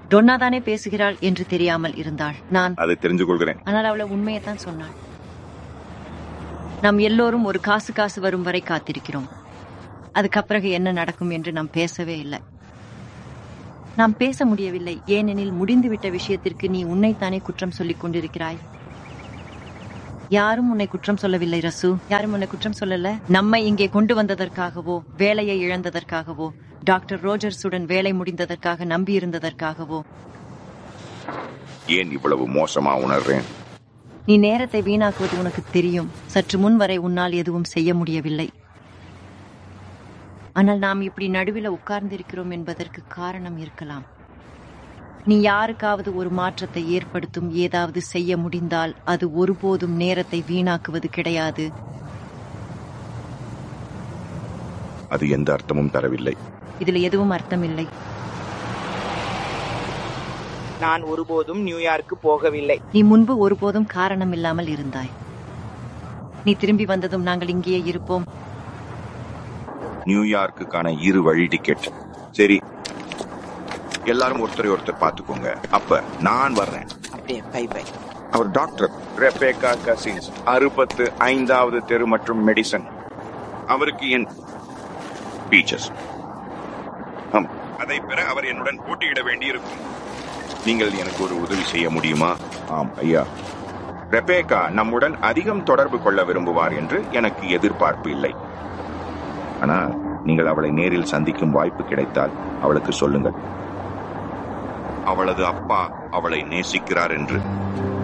டொன்னா தானே பேசுகிறாள் என்று தெரியாமல் இருந்தாள் நான் அதை தெரிஞ்சு கொள்கிறேன் ஆனால் அவளை உண்மையைத்தான் சொன்னாள் நாம் எல்லோரும் ஒரு காசு காசு வரும் வரை காத்திருக்கிறோம் அதுக்கப்பிறகு என்ன நடக்கும் என்று நாம் பேசவே இல்லை நாம் பேச முடியவில்லை ஏனெனில் முடிந்துவிட்ட விஷயத்திற்கு நீ உன்னைத்தானே குற்றம் சொல்லிக் கொண்டிருக்கிறாய் யாரும் உன்னை குற்றம் சொல்லவில்லை ரசு யாரும் உன்னை குற்றம் சொல்லல நம்மை இங்கே கொண்டு வந்ததற்காகவோ வேலையை இழந்ததற்காகவோ டாக்டர் ரோஜர்ஸுடன் வேலை முடிந்ததற்காக நம்பியிருந்ததற்காகவோ ஏன் இவ்வளவு மோசமா உணர்றேன் நீ நேரத்தை வீணாக்குவது உனக்கு தெரியும் சற்று முன் வரை உன்னால் எதுவும் செய்ய முடியவில்லை ஆனால் நாம் இப்படி நடுவில் உட்கார்ந்திருக்கிறோம் என்பதற்கு காரணம் இருக்கலாம் நீ யாருக்காவது ஒரு மாற்றத்தை ஏற்படுத்தும் ஏதாவது செய்ய முடிந்தால் அது ஒருபோதும் நேரத்தை வீணாக்குவது கிடையாது அது எந்த அர்த்தமும் தரவில்லை இதுல எதுவும் அர்த்தமில்லை நான் ஒருபோதும் நியூயார்க்கு போகவில்லை நீ முன்பு ஒருபோதும் காரணம் இல்லாமல் இருந்தாய் நீ திரும்பி வந்ததும் நாங்கள் இங்கேயே இருப்போம் நியூயார்க்குக்கான இரு வழி டிக்கெட் சரி எல்லாரும் ஒருத்தரை ஒருத்தர் பார்த்துக்கோங்க அப்ப நான் வர்றேன் அப்படியே பை பை அவர் டாக்டர் ரெபேக்கா கசின்ஸ் அறுபத்து ஐந்தாவது தெரு மற்றும் மெடிசன் அவருக்கு என் பீச்சஸ் ஆம் அதை பெற அவர் என்னுடன் போட்டியிட வேண்டியிருக்கும் நீங்கள் எனக்கு ஒரு உதவி செய்ய முடியுமா ஆம் ஐயா ரெபேக்கா நம்முடன் அதிகம் தொடர்பு கொள்ள விரும்புவார் என்று எனக்கு எதிர்பார்ப்பு இல்லை ஆனால் நீங்கள் அவளை நேரில் சந்திக்கும் வாய்ப்பு கிடைத்தால் அவளுக்கு சொல்லுங்கள் அவளது அப்பா அவளை நேசிக்கிறார் என்று